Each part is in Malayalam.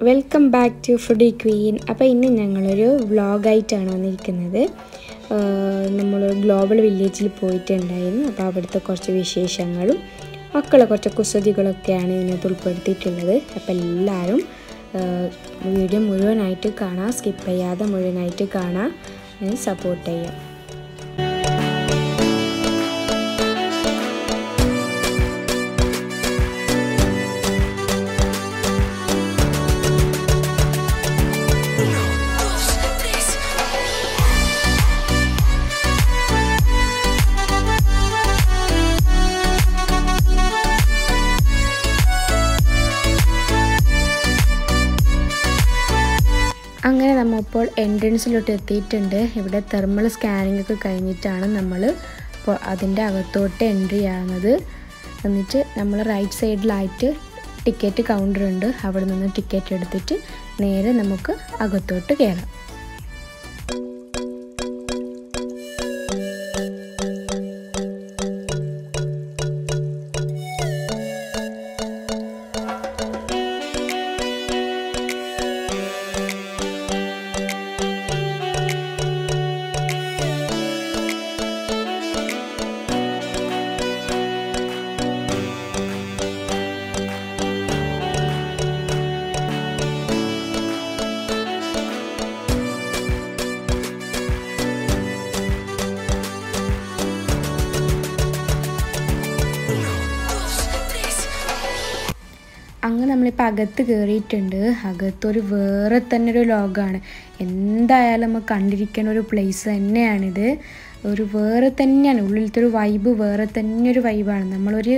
Welcome back to foodie queen അപ്പോൾ ഇന്ന് ഞങ്ങളൊരു വ്ളോഗായിട്ടാണ് വന്നിരിക്കുന്നത് നമ്മൾ ഗ്ലോബൽ വില്ലേജിൽ പോയിട്ടുണ്ടായിരുന്നു അപ്പോൾ അവിടുത്തെ കുറച്ച് വിശേഷങ്ങളും മക്കളെ കുറച്ച് കുസൃതികളൊക്കെയാണ് ഇതിനകത്ത് ഉൾപ്പെടുത്തിയിട്ടുള്ളത് അപ്പോൾ എല്ലാവരും വീഡിയോ മുഴുവനായിട്ട് കാണാം സ്കിപ്പ് ചെയ്യാതെ മുഴുവനായിട്ട് കാണാം സപ്പോർട്ട് ചെയ്യാം അങ്ങനെ നമ്മൾ ഇപ്പോൾ എൻട്രൻസിലോട്ട് എത്തിയിട്ടുണ്ട് ഇവിടെ തെർമൽ സ്കാനിംഗ് ഒക്കെ കഴിഞ്ഞിട്ടാണ് നമ്മൾ ഇപ്പോൾ അതിൻ്റെ അകത്തോട്ട് എൻട്രി ആകുന്നത് എന്നിട്ട് നമ്മൾ റൈറ്റ് സൈഡിലായിട്ട് ടിക്കറ്റ് കൗണ്ടർ ഉണ്ട് അവിടെ നിന്ന് ടിക്കറ്റ് എടുത്തിട്ട് നേരെ നമുക്ക് അകത്തോട്ട് കയറാം അങ്ങ് നമ്മളിപ്പോൾ അകത്ത് കയറിയിട്ടുണ്ട് അകത്തൊരു വേറെ തന്നെ ഒരു ലോകമാണ് എന്തായാലും നമുക്ക് കണ്ടിരിക്കുന്ന ഒരു പ്ലേസ് തന്നെയാണിത് ഒരു വേറെ തന്നെയാണ് ഉള്ളിലത്തെ ഒരു വൈബ് വേറെ തന്നെ ഒരു വൈബാണ് നമ്മളൊരു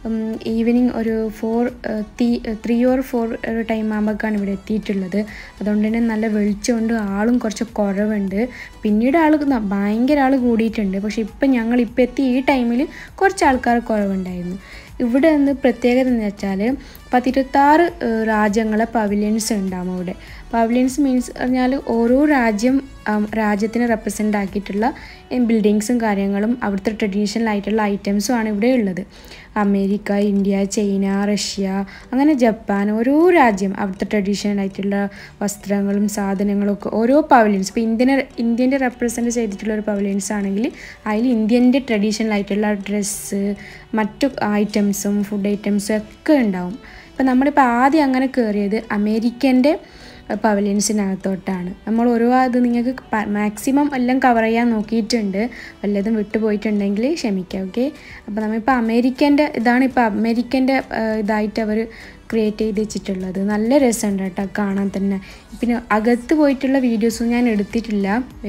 ഈവനിങ് ഒരു four three three or four ഒരു ടൈം ആകുമ്പോഴേക്കാണ് ഇവിടെ എത്തിയിട്ടുള്ളത് അതുകൊണ്ട് തന്നെ നല്ല വെളിച്ചമുണ്ട് ആളും കുറച്ച് കുറവുണ്ട് പിന്നീട് ആൾ ഭയങ്കര ആൾ കൂടിയിട്ടുണ്ട് പക്ഷേ ഇപ്പം ഞങ്ങൾ ഇപ്പം എത്തി ഈ ടൈമിൽ കുറച്ച് ആൾക്കാർ കുറവുണ്ടായിരുന്നു ഇവിടെ നിന്ന് പ്രത്യേകത എന്ന് വെച്ചാൽ പത്തിരുപത്താറ് രാജ്യങ്ങളെ പവിലിയൻസ് ഉണ്ടാവും അവിടെ പവിലിയൻസ് മീൻസ് പറഞ്ഞാൽ ഓരോ രാജ്യം രാജ്യത്തിനെ റെപ്രസെൻ്റ് ആക്കിയിട്ടുള്ള ബിൽഡിങ്സും കാര്യങ്ങളും അവിടുത്തെ ട്രഡീഷണൽ ആയിട്ടുള്ള ഐറ്റംസും ആണ് ഇവിടെ ഉള്ളത് അമേരിക്ക ഇന്ത്യ ചൈന റഷ്യ അങ്ങനെ ജപ്പാൻ ഓരോ രാജ്യം അവിടുത്തെ ട്രഡീഷണൽ ആയിട്ടുള്ള വസ്ത്രങ്ങളും സാധനങ്ങളും ഒക്കെ ഓരോ പവലിയൻസ് ഇപ്പോൾ ഇന്ത്യനെ ഇന്ത്യൻ്റെ റെപ്രസെൻ്റ് ചെയ്തിട്ടുള്ള ഒരു പവലിയൻസ് ആണെങ്കിൽ അതിൽ ഇന്ത്യൻ്റെ ട്രഡീഷണൽ ആയിട്ടുള്ള ഡ്രസ്സ് മറ്റു ഐറ്റംസും ഫുഡ് ഐറ്റംസും ഒക്കെ ഉണ്ടാവും ഇപ്പം നമ്മളിപ്പോൾ ആദ്യം അങ്ങനെ കയറിയത് അമേരിക്കൻ്റെ പവലിയൻസിനകത്തോട്ടാണ് നമ്മൾ ഓരോ അത് നിങ്ങൾക്ക് മാക്സിമം എല്ലാം കവർ ചെയ്യാൻ നോക്കിയിട്ടുണ്ട് വല്ലതും വിട്ടുപോയിട്ടുണ്ടെങ്കിൽ ക്ഷമിക്കാം ഓക്കെ അപ്പോൾ നമ്മളിപ്പോൾ അമേരിക്കൻ്റെ ഇതാണ് ഇപ്പോൾ അമേരിക്കൻ്റെ ഇതായിട്ട് അവർ ക്രിയേറ്റ് ചെയ്ത് വെച്ചിട്ടുള്ളത് നല്ല രസമുണ്ട് കേട്ടോ കാണാൻ തന്നെ പിന്നെ അകത്ത് പോയിട്ടുള്ള വീഡിയോസും ഞാൻ എടുത്തിട്ടില്ല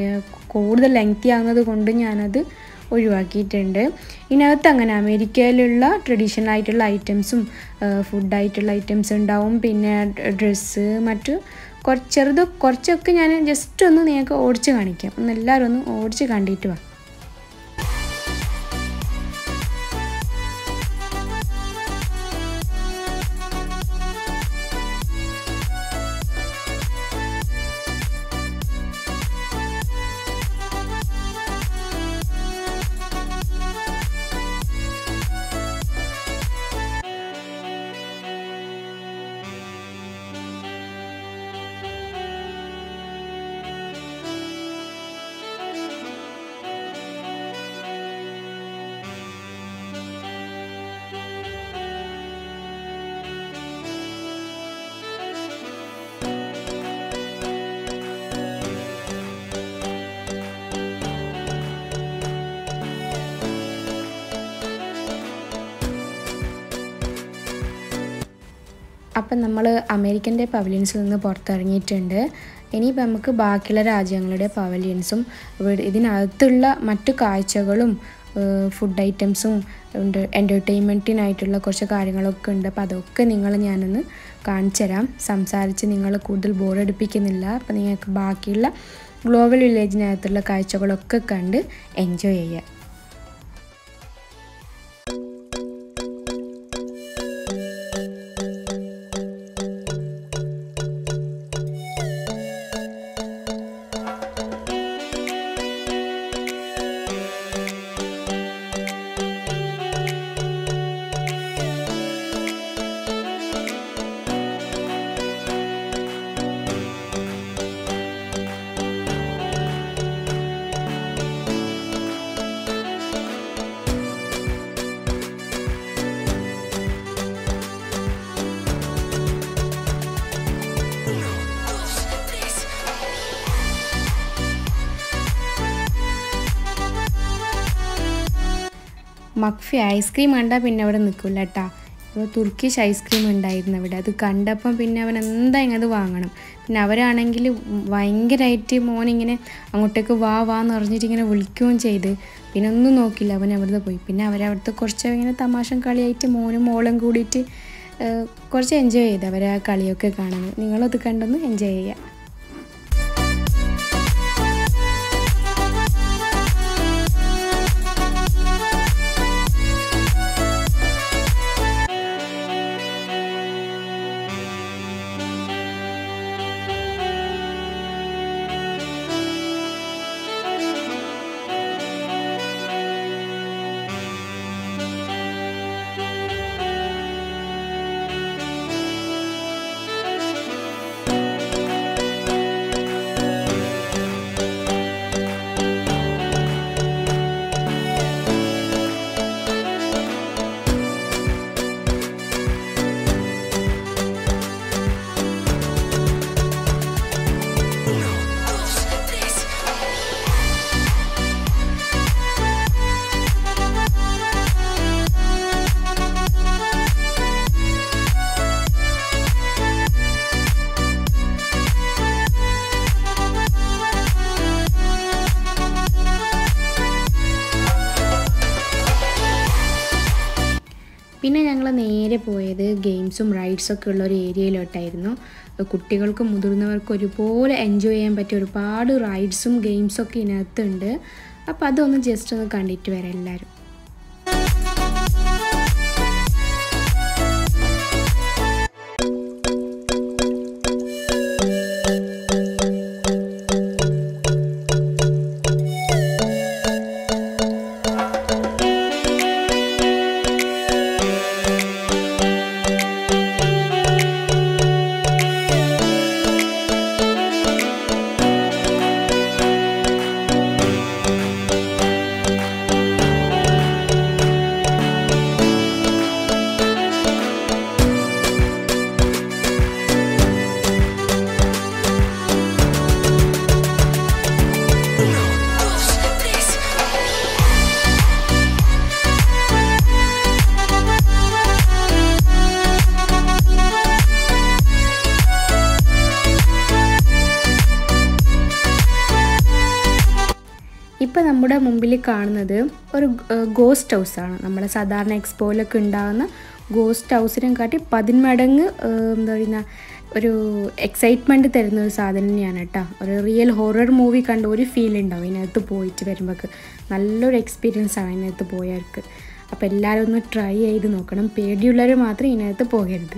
കൂടുതൽ ലെങ്തി ആകുന്നത് കൊണ്ട് ഞാനത് ഒഴിവാക്കിയിട്ടുണ്ട് ഇതിനകത്ത് അങ്ങനെ അമേരിക്കയിലുള്ള ട്രഡീഷണൽ ആയിട്ടുള്ള ഐറ്റംസും ഫുഡായിട്ടുള്ള ഐറ്റംസ് ഉണ്ടാവും പിന്നെ ഡ്രസ്സ് മറ്റു കുറച്ച് ചെറുത് കുറച്ചൊക്കെ ഞാൻ ജസ്റ്റ് ഒന്ന് നിങ്ങൾക്ക് ഓടിച്ച് കാണിക്കാം ഒന്ന് എല്ലാവരും ഒന്ന് ഓടിച്ച് കണ്ടിട്ട് വാ അപ്പം നമ്മൾ അമേരിക്കൻ്റെ പവലിയൻസിൽ നിന്ന് പുറത്തിറങ്ങിയിട്ടുണ്ട് ഇനിയിപ്പോൾ നമുക്ക് ബാക്കിയുള്ള രാജ്യങ്ങളുടെ പവലിയൻസും ഇതിനകത്തുള്ള മറ്റു കാഴ്ചകളും ഫുഡ് ഐറ്റംസും ഉണ്ട് എൻ്റർടൈൻമെൻറ്റിനായിട്ടുള്ള കുറച്ച് കാര്യങ്ങളൊക്കെ ഉണ്ട് അപ്പോൾ അതൊക്കെ നിങ്ങൾ ഞാനൊന്ന് കാണിച്ചു തരാം സംസാരിച്ച് നിങ്ങൾ കൂടുതൽ ബോറടിപ്പിക്കുന്നില്ല അപ്പോൾ നിങ്ങൾക്ക് ബാക്കിയുള്ള ഗ്ലോബൽ വില്ലേജിനകത്തുള്ള കാഴ്ചകളൊക്കെ കണ്ട് എൻജോയ് ചെയ്യാം മക്ഫി ഐസ്ക്രീം കണ്ടാൽ പിന്നെ അവിടെ നിൽക്കില്ല കേട്ടോ ഇപ്പോൾ തുർക്കിഷ് ഐസ്ക്രീം ഉണ്ടായിരുന്നു അവിടെ അത് കണ്ടപ്പം പിന്നെ അവൻ എന്തായാലും അത് വാങ്ങണം പിന്നെ അവരാണെങ്കിൽ ഭയങ്കരമായിട്ട് മോനിങ്ങനെ അങ്ങോട്ടേക്ക് വാ വാ എന്ന് പറഞ്ഞിട്ട് ഇങ്ങനെ വിളിക്കുകയും ചെയ്ത് പിന്നെ ഒന്നും നോക്കില്ല അവൻ അവിടുന്ന് പോയി പിന്നെ അവരവിടുത്തെ കുറച്ച് ഇങ്ങനെ തമാശ കളിയായിട്ട് മോനും മോളും കൂടിയിട്ട് ഏഹ്, കുറച്ച് എൻജോയ് ചെയ്ത് അവരെ ആ കളിയൊക്കെ കാണുന്നത് നിങ്ങളത് കണ്ടൊന്ന് എൻജോയ് ചെയ്യുക പിന്നെ ഞങ്ങൾ നേരെ പോയത് ഗെയിംസും റൈഡ്സൊക്കെ ഉള്ള ഒരു ഏരിയയിലോട്ടായിരുന്നു കുട്ടികൾക്കും മുതിർന്നവർക്കും ഒരുപോലെ എൻജോയ് ചെയ്യാൻ പറ്റിയ ഒരുപാട് റൈഡ്സും ഗെയിംസൊക്കെ ഇതിനകത്തുണ്ട് അപ്പോൾ അതൊന്ന് ജസ്റ്റ് ഒന്ന് കണ്ടിട്ട് വരാം എല്ലാവരും ഇപ്പോൾ നമ്മുടെ മുമ്പിൽ കാണുന്നത് ഒരു ഗോസ്റ്റ് ഹൗസാണ് നമ്മുടെ സാധാരണ എക്സ്പോയിലൊക്കെ ഉണ്ടാകുന്ന ഗോസ്റ്റ് ഹൗസിനെ കാട്ടി പതിന്മടങ്ങ് ഏഹ്, എന്താ പറയുന്ന ഒരു എക്സൈറ്റ്മെൻറ്റ് തരുന്ന ഒരു സാധനം തന്നെയാണ് കേട്ടോ ഒരു റിയൽ ഹൊറർ മൂവി കണ്ട ഒരു ഫീൽ ഉണ്ടാവും ഇതിനകത്ത് പോയിട്ട് വരുമ്പോൾക്ക് നല്ലൊരു എക്സ്പീരിയൻസ് ആണ് ഇതിനകത്ത് പോയവർക്ക് അപ്പോൾ എല്ലാവരും ഒന്ന് ട്രൈ ചെയ്ത് നോക്കണം പേടിയുള്ളവർ മാത്രം ഇതിനകത്ത് പോകരുത്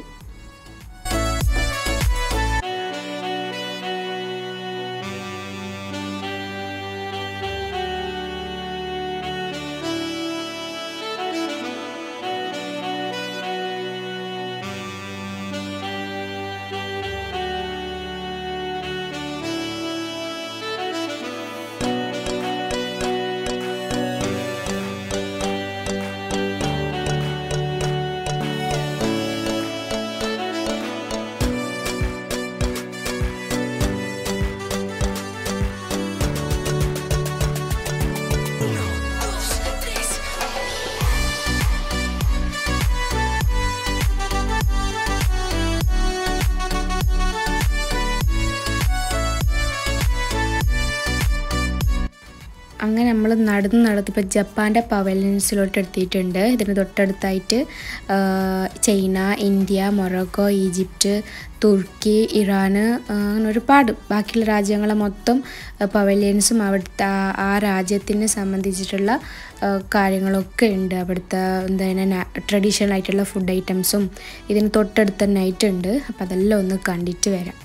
അങ്ങനെ നമ്മൾ നടന്ന് നടന്നിപ്പോൾ ജപ്പാൻ്റെ പവലിയൻസിലോട്ട് എത്തിയിട്ടുണ്ട് ഇതിന് തൊട്ടടുത്തായിട്ട് ആ, ചൈന ഇന്ത്യ മൊറോക്കോ ഈജിപ്റ്റ് തുർക്കി ഇറാന് ആ, അങ്ങനെ ഒരുപാട് ബാക്കിയുള്ള രാജ്യങ്ങളെ മൊത്തം പവലിയൻസും അവിടുത്തെ ആ- ആ രാജ്യത്തിനെ സംബന്ധിച്ചിട്ടുള്ള ആ, കാര്യങ്ങളൊക്കെ ഉണ്ട് അവിടുത്തെ എന്താ ട്രഡീഷണൽ ആയിട്ടുള്ള ഫുഡ് ഐറ്റംസും ഇതിന് തൊട്ടടുത്ത് തന്നെ ആയിട്ടുണ്ട് അപ്പോൾ അതെല്ലാം ഒന്ന് കണ്ടിട്ട് വരാം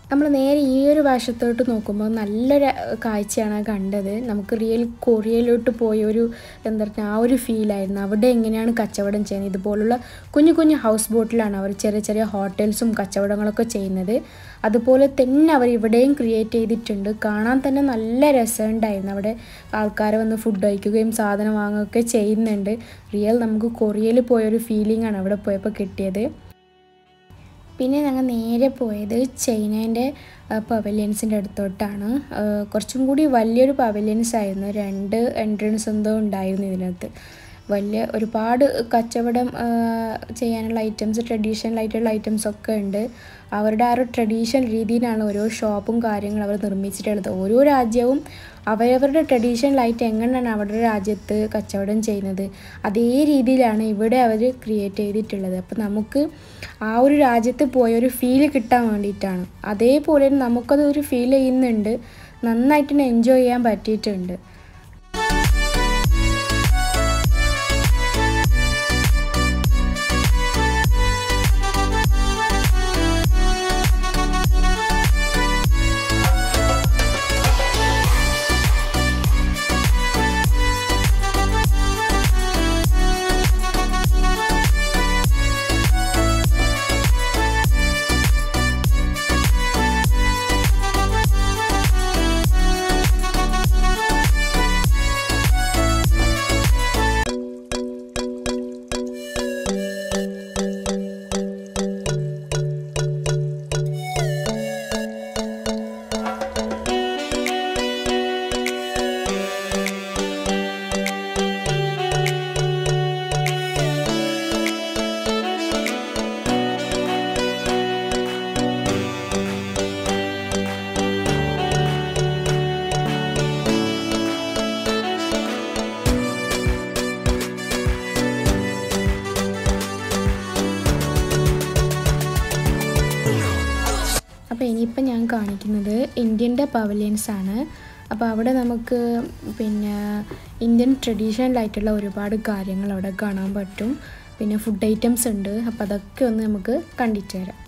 നമ്മൾ നേരെ ഈ ഒരു വശത്തോട്ട് നോക്കുമ്പോൾ നല്ലൊരു കാഴ്ചയാണ് കണ്ടത് നമുക്ക് റിയൽ കൊറിയയിലോട്ട് പോയ ഒരു എന്താ പറയുക ആ ഒരു ഫീലായിരുന്നു അവിടെ എങ്ങനെയാണ് കച്ചവടം ചെയ്യുന്നത് ഇതുപോലുള്ള കുഞ്ഞു കുഞ്ഞു ഹൗസ് ബോട്ടിലാണ് അവർ ചെറിയ ചെറിയ ഹോട്ടൽസും കച്ചവടങ്ങളൊക്കെ ചെയ്യുന്നത് അതുപോലെ തന്നെ അവർ ഇവിടെയും ക്രിയേറ്റ് ചെയ്തിട്ടുണ്ട് കാണാൻ തന്നെ നല്ല രസമുണ്ടായിരുന്നു അവിടെ ആൾക്കാർ വന്ന് ഫുഡ് കഴിക്കുകയും സാധനം വാങ്ങുകയൊക്കെ ചെയ്യുന്നുണ്ട് റിയൽ നമുക്ക് കൊറിയയിൽ പോയൊരു ഫീലിംഗ് ആണ് അവിടെ പോയപ്പോൾ കിട്ടിയത് പിന്നെ ഞങ്ങൾ നേരെ പോയത് ചൈനേൻ്റെ പവലിയൻസിൻ്റെ അടുത്തോട്ടാണ് ആ, കുറച്ചും കൂടി വലിയൊരു പവലിയൻസ് ആയിരുന്നു രണ്ട് എൻട്രൻസ് എന്തോ ഉണ്ടായിരുന്നു ഇതിനകത്ത് വലിയ ഒരുപാട് കച്ചവടം ആ, ചെയ്യാനുള്ള ഐറ്റംസ് ട്രഡീഷണൽ ആയിട്ടുള്ള ഐറ്റംസ് ഒക്കെ ഉണ്ട് അവരുടെ ആ ഒരു ട്രഡീഷണൽ രീതിയിലാണ് ഓരോ ഷോപ്പും കാര്യങ്ങളും അവർ നിർമ്മിച്ചിട്ടുള്ളത് ഓരോ രാജ്യവും അവരവരുടെ ട്രഡീഷണൽ ആയിട്ട് എങ്ങനെയാണ് അവരുടെ രാജ്യത്ത് കച്ചവടം ചെയ്യുന്നത് അതേ രീതിയിലാണ് ഇവിടെ അവർ ക്രിയേറ്റ് ചെയ്തിട്ടുള്ളത് അപ്പം നമുക്ക് ആ ഒരു രാജ്യത്ത് പോയ ഒരു ഫീല് കിട്ടാൻ വേണ്ടിയിട്ടാണ് അതേപോലെ നമുക്കത് ഒരു ഫീൽ ചെയ്യുന്നുണ്ട് നന്നായിട്ട് തന്നെ എൻജോയ് ചെയ്യാൻ പറ്റിയിട്ടുണ്ട് അപ്പോൾ ഇനിയിപ്പോൾ ഞാൻ കാണിക്കുന്നത് ഇന്ത്യൻ്റെ പവലിയൻസ് ആണ് അപ്പോൾ അവിടെ നമുക്ക് പിന്നെ ഇന്ത്യൻ ട്രഡീഷണൽ ആയിട്ടുള്ള ഒരുപാട് കാര്യങ്ങൾ അവിടെ കാണാൻ പറ്റും പിന്നെ ഫുഡ് ഐറ്റംസ് ഉണ്ട് അപ്പോൾ അതൊക്കെ ഒന്ന് നമുക്ക് കണ്ടിട്ട് തരാം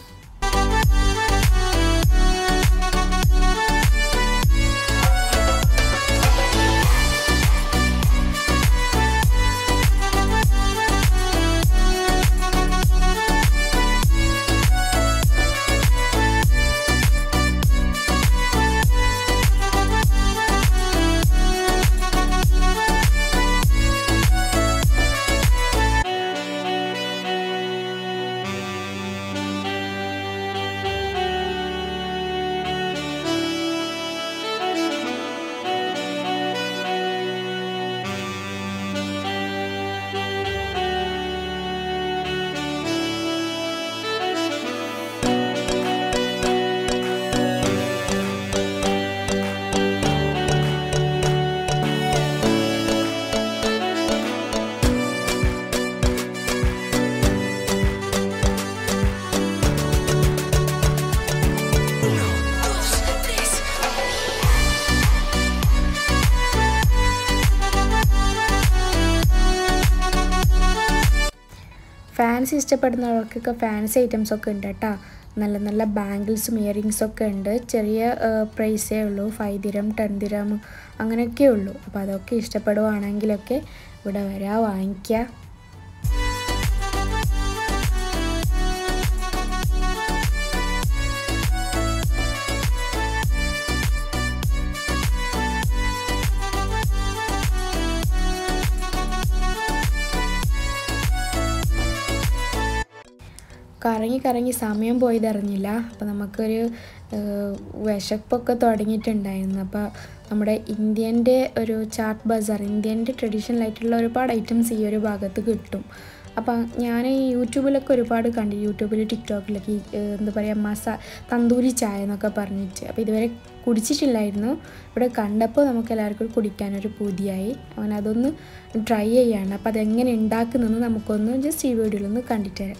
ഫാൻസി ഇഷ്ടപ്പെടുന്നവർക്കൊക്കെ ഫാൻസി ഐറ്റംസ് ഒക്കെ ഉണ്ട് കേട്ടോ നല്ല നല്ല ബാംഗിൾസും ഇയറിങ്സും ഒക്കെ ഉണ്ട് ചെറിയ പ്രൈസേ ഉള്ളൂ ഫൈവ് ദിരം ടെൻ ദിരം അങ്ങനെയൊക്കെ ഉള്ളൂ അപ്പോൾ അതൊക്കെ ഇഷ്ടപ്പെടുവാണെങ്കിലൊക്കെ ഇവിടെ വരാ വാങ്ങിക്കുക കറങ്ങി കറങ്ങി സമയം പോയത് അറിഞ്ഞില്ല അപ്പോൾ നമുക്കൊരു ഏഹ്, വിശപ്പൊക്കെ തുടങ്ങിയിട്ടുണ്ടായിരുന്നു അപ്പോൾ നമ്മുടെ ഇന്ത്യൻ്റെ ഒരു ചാട്ട് ബസാർ ഇന്ത്യൻ്റെ ട്രഡീഷണൽ ആയിട്ടുള്ള ഒരുപാട് ഐറ്റംസ് ഈ ഒരു ഭാഗത്ത് കിട്ടും അപ്പം ഞാൻ ഈ യൂട്യൂബിലൊക്കെ ഒരുപാട് കണ്ടു യൂട്യൂബിൽ ടിക്ടോക്കിലൊക്കെ ഈ, ഏഹ്, എന്താ പറയുക മസാ തന്തൂരി ചായ എന്നൊക്കെ പറഞ്ഞിട്ട് അപ്പോൾ ഇതുവരെ കുടിച്ചിട്ടില്ലായിരുന്നു ഇവിടെ കണ്ടപ്പോൾ നമുക്ക് എല്ലാവർക്കും കുടിക്കാനൊരു പൂതിയായി അങ്ങനെ അതൊന്ന് ട്രൈ ചെയ്യാണ് അപ്പോൾ അതെങ്ങനെ ഉണ്ടാക്കുന്നതെന്ന് നമുക്കൊന്ന് ജസ്റ്റ് ഈ വീഡിയോയിലൊന്ന് കണ്ടിട്ട് തരാം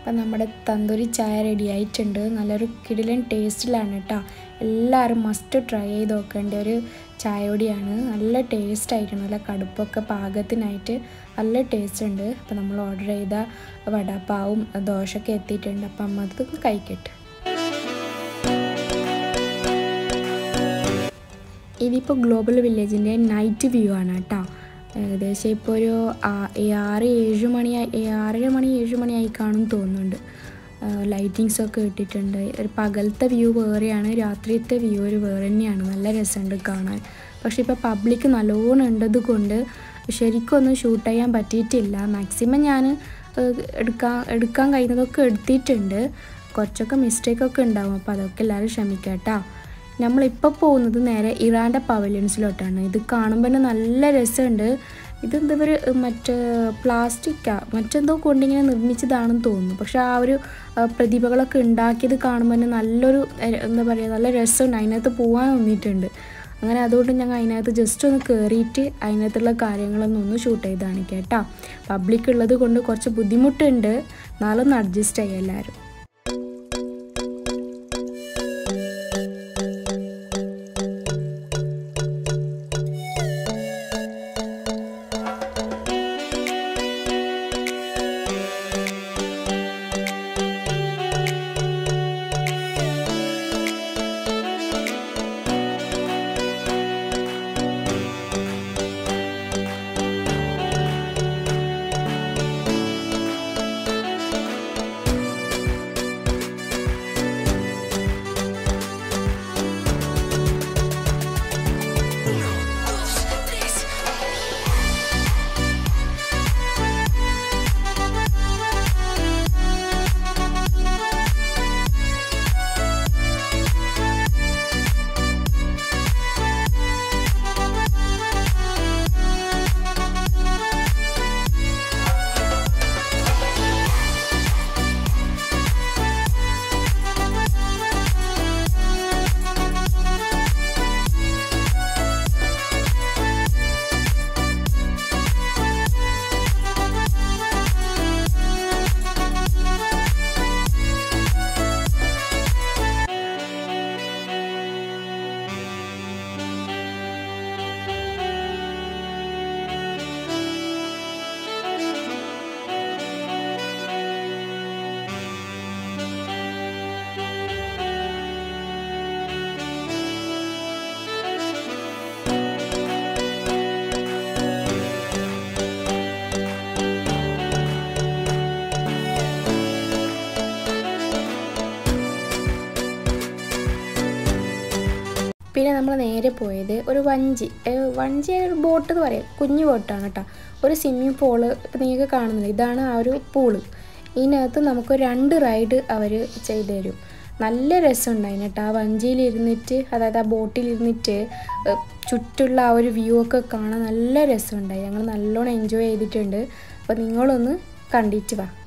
അപ്പം നമ്മുടെ തന്തൂരി ചായ റെഡി ആയിട്ടുണ്ട് നല്ലൊരു കിടിലൻ ടേസ്റ്റിലാണ് കേട്ടോ എല്ലാവരും മസ്റ്റ് ട്രൈ ചെയ്ത് നോക്കേണ്ട ഒരു ചായപൊടിയാണ് നല്ല ടേസ്റ്റ് ആയിട്ടുണ്ട് നല്ല കടുപ്പൊക്കെ പാകത്തിനായിട്ട് നല്ല ടേസ്റ്റ് ഉണ്ട് അപ്പോൾ നമ്മൾ ഓർഡർ ചെയ്ത വടാപ്പാവും ദോശയൊക്കെ എത്തിയിട്ടുണ്ട് അപ്പം അമ്മ അത് കഴിക്കട്ടെ ഇതിപ്പോൾ ഗ്ലോബൽ വില്ലേജിൻ്റെ നൈറ്റ് വ്യൂ ആണ് കേട്ടോ ഏകദേശം ഇപ്പോൾ ഒരു ആറ് ഏഴ് മണി ആറര മണി ഏഴ് മണിയായി കാണും തോന്നുന്നുണ്ട് ലൈറ്റിങ്സ് ഒക്കെ ഇട്ടിട്ടുണ്ട് ഒരു പകലത്തെ വ്യൂ വേറെയാണ് രാത്രിയത്തെ വ്യൂ ഒരു വേറെ തന്നെയാണ് നല്ല രസമുണ്ട് കാണാൻ പക്ഷേ ഇപ്പോൾ പബ്ലിക് നല്ലോണം ഉള്ളത് കൊണ്ട് ശരിക്കും ഒന്നും ഷൂട്ട് ചെയ്യാൻ പറ്റിയിട്ടില്ല മാക്സിമം ഞാൻ എടുക്കാൻ എടുക്കാൻ കഴിയുന്നതൊക്കെ എടുത്തിട്ടുണ്ട് കുറച്ചൊക്കെ മിസ്റ്റേക്കൊക്കെ ഉണ്ടാവും അപ്പോൾ അതൊക്കെ എല്ലാവരും ക്ഷമിക്കാം കേട്ടോ നമ്മളിപ്പോൾ പോകുന്നത് നേരെ ഇറാൻ്റെ പവലിയൻസിലോട്ടാണ് ഇത് കാണുമ്പോൾ തന്നെ നല്ല രസമുണ്ട് ഇതെന്താ ഇവർ മറ്റേ പ്ലാസ്റ്റിക്കാ മറ്റെന്തോ കൊണ്ടിങ്ങനെ നിർമ്മിച്ചതാണെന്ന് തോന്നുന്നു പക്ഷെ ആ ഒരു പ്രതിഭകളൊക്കെ ഉണ്ടാക്കിയത് കാണുമ്പോൾ തന്നെ നല്ലൊരു എന്താ പറയുക നല്ല രസമുണ്ട് അതിനകത്ത് പോകാൻ തോന്നിയിട്ടുണ്ട് അങ്ങനെ അതുകൊണ്ട് ഞങ്ങൾ അതിനകത്ത് ജസ്റ്റ് ഒന്ന് കയറിയിട്ട് അതിനകത്തുള്ള കാര്യങ്ങളൊന്നും ഒന്ന് ഷൂട്ട് ചെയ്താണ് കേട്ടോ പബ്ലിക് ഉള്ളത് കൊണ്ട് കുറച്ച് ബുദ്ധിമുട്ടുണ്ട് നാളൊന്ന് അഡ്ജസ്റ്റ് ചെയ്യാം എല്ലാവരും പിന്നെ നമ്മൾ നേരെ പോയത് ഒരു വഞ്ചി വഞ്ചി ഒരു ബോട്ട് എന്ന് പറയാം കുഞ്ഞു ബോട്ടാണ് കേട്ടോ ഒരു സ്വിമ്മിങ് പൂള് ഇപ്പം നിങ്ങൾക്ക് കാണുന്നില്ല ഇതാണ് ആ ഒരു പൂള് ഇതിനകത്ത് നമുക്ക് രണ്ട് റൈഡ് അവർ ചെയ്തു തരും നല്ല രസമുണ്ട് അതിനകത്ത് ആ വഞ്ചിയിൽ ഇരുന്നിട്ട് അതായത് ആ ബോട്ടിൽ ഇരുന്നിട്ട് ചുറ്റുള്ള ആ ഒരു വ്യൂ ഒക്കെ കാണാൻ നല്ല രസമുണ്ടായി ഞങ്ങൾ നല്ലോണം എൻജോയ് ചെയ്തിട്ടുണ്ട് അപ്പോൾ നിങ്ങളൊന്ന് കണ്ടിട്ട് വാ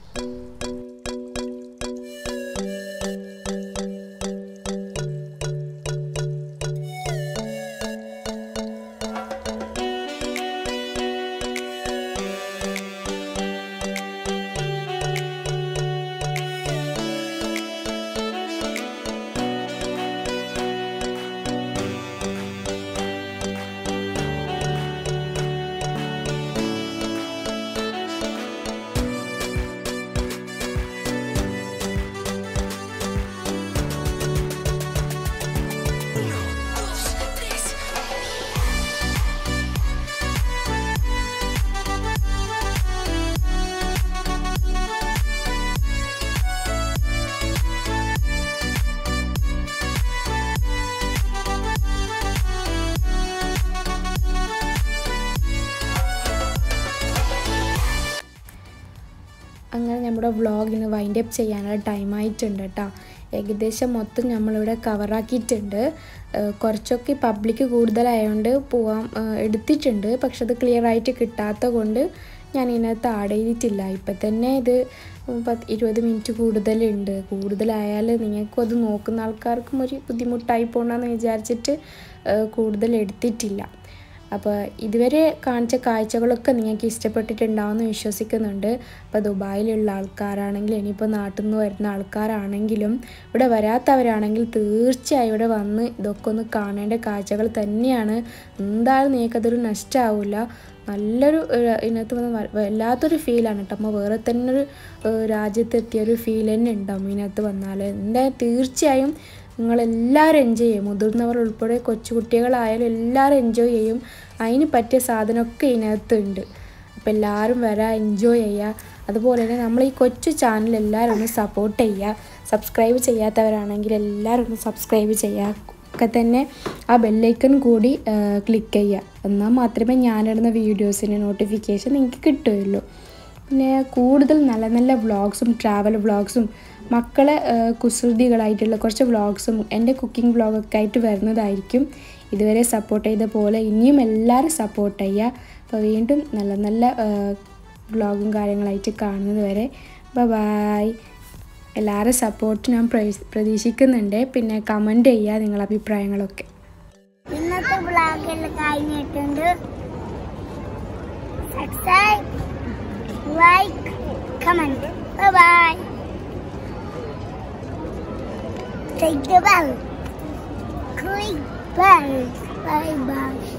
അങ്ങനെ നമ്മുടെ വ്ളോഗിന് വൈൻഡ് അപ്പ് ചെയ്യാനുള്ള ടൈം ആയിട്ടുണ്ട് കേട്ടോ ഏകദേശം മൊത്തം നമ്മളിവിടെ കവറാക്കിയിട്ടുണ്ട് കുറച്ചൊക്കെ പബ്ലിക് കൂടുതലായതുകൊണ്ട് പോവാൻ എടുത്തിട്ടുണ്ട് പക്ഷെ അത് ക്ലിയർ ആയിട്ട് കിട്ടാത്ത കൊണ്ട് ഞാൻ ഇതിനകത്ത് ആഡ് ചെയ്തിട്ടില്ല ഇപ്പം തന്നെ ഇത് പത്ത് ഇരുപത് മിനിറ്റ് കൂടുതലുണ്ട് കൂടുതലായാൽ നിങ്ങൾക്കും അത് നോക്കുന്ന ആൾക്കാർക്കും ഒരു ബുദ്ധിമുട്ടായി പോകണമെന്ന് വിചാരിച്ചിട്ട് കൂടുതൽ എടുത്തിട്ടില്ല അപ്പോൾ ഇതുവരെ കാണിച്ച കാഴ്ചകളൊക്കെ നിങ്ങൾക്ക് ഇഷ്ടപ്പെട്ടിട്ടുണ്ടാവുമെന്ന് വിശ്വസിക്കുന്നുണ്ട് അപ്പോൾ ദുബായിലുള്ള ആൾക്കാരാണെങ്കിലും ഇനിയിപ്പോൾ നാട്ടിൽ നിന്ന് വരുന്ന ആൾക്കാരാണെങ്കിലും ഇവിടെ വരാത്തവരാണെങ്കിൽ തീർച്ചയായും ഇവിടെ വന്ന് ഇതൊക്കെ ഒന്ന് കാണേണ്ട കാഴ്ചകൾ തന്നെയാണ് എന്തായാലും നിങ്ങൾക്കതൊരു നഷ്ടമാവില്ല നല്ലൊരു ഏഹ്, ഇതിനകത്ത് വന്ന് വ- വല്ലാത്തൊരു ഫീലാണ് കേട്ടോ അപ്പോൾ വേറെ തന്നെ ഒരു ഏഹ്, രാജ്യത്തെത്തിയ ഒരു ഫീൽ തന്നെ ഉണ്ടാവും ഇതിനകത്ത് വന്നാൽ എന്തായാലും തീർച്ചയായും നിങ്ങളെല്ലാവരും എൻജോയ് ചെയ്യും മുതിർന്നവർ ഉൾപ്പെടെ കൊച്ചുകുട്ടികളായാലും എല്ലാവരും എൻജോയ് ചെയ്യും അതിന് പറ്റിയ സാധനമൊക്കെ ഇതിനകത്തുണ്ട് അപ്പോൾ എല്ലാവരും വരാം എൻജോയ് ചെയ്യുക അതുപോലെ തന്നെ നമ്മൾ ഈ കൊച്ചു ചാനൽ എല്ലാവരും ഒന്ന് സപ്പോർട്ട് ചെയ്യുക സബ്സ്ക്രൈബ് ചെയ്യാത്തവരാണെങ്കിൽ എല്ലാവരും ഒന്ന് സബ്സ്ക്രൈബ് ചെയ്യുക ഒക്കെ തന്നെ ആ ബെല്ലൈക്കൺ കൂടി ക്ലിക്ക് ചെയ്യുക എന്നാൽ മാത്രമേ ഞാനിടുന്ന വീഡിയോസിൻ്റെ നോട്ടിഫിക്കേഷൻ നിങ്ങൾക്ക് കിട്ടുകയുള്ളൂ പിന്നെ കൂടുതൽ നല്ല നല്ല വ്ളോഗ്സും ട്രാവൽ വ്ളോഗ്സും മക്കളെ ആ, കുസൃതികളായിട്ടുള്ള കുറച്ച് വ്ളോഗ്സും എൻ്റെ കുക്കിംഗ് വ്ളോഗൊക്കെ ആയിട്ട് വരുന്നതായിരിക്കും ഇതുവരെ സപ്പോർട്ട് ചെയ്ത പോലെ ഇനിയും എല്ലാവരും സപ്പോർട്ട് ചെയ്യുക അപ്പോൾ വീണ്ടും നല്ല നല്ല വ്ളോഗും കാര്യങ്ങളായിട്ട് കാണുന്നത് വരെ ബൈ എല്ലാവരും സപ്പോർട്ട് ഞാൻ പ്രതീ- പ്രതീക്ഷിക്കുന്നുണ്ട് പിന്നെ കമൻറ്റ് ചെയ്യുക നിങ്ങളുടെ അഭിപ്രായങ്ങളൊക്കെ ഇന്നത്തെ ബ്ലോഗിൽ കഴിഞ്ഞിട്ടുണ്ട് subscribe like comment bye Take the bell. Click bell. Bye bye.